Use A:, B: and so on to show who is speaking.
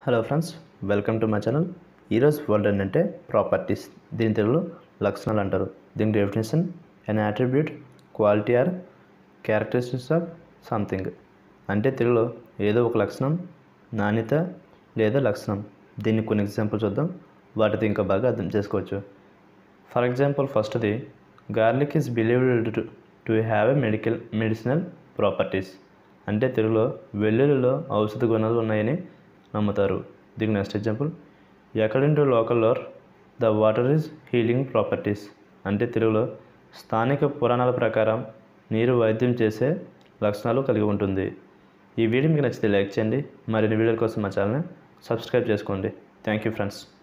A: hello friends welcome to my channel ఈరోజు word ఏంటంటే properties దీని తెలుగులో లక్షణాలు అంటారు దీని definition an attribute quality or characteristics of something అంటే తెలుగులో ఏదో ఒక లక్షణం నాణ్యత లేదా లక్షణం దీన్ని కొన్ని ఎగ్జాంపుల్ చూద్దాం వాటితో ఇంకా బాగా అర్థం చేసుకోవచ్చు ఫర్ ఎగ్జాంపుల్ ఫస్ట్ది garlic is believed to to have a medical medicinal properties అంటే తెలుగులో వెల్లుల్లిలో ఔషధ గుణాలు ఉన్నాయని నమ్ముతారు దీనికి next example according to local lore the water is healing properties అంటే తెలుగులో స్థానిక పురాణాల ప్రకారం నీరు వైద్యం చేసే లక్షణాలు కలిగి ఉంటుంది ఈ వీడియో మీకు నచ్చితే లైక్ చేయండి మరిన్ని వీడియోల కోసం మా ఛానల్ని సబ్స్క్రైబ్ చేసుకోండి థ్యాంక్ యూ ఫ్రెండ్స్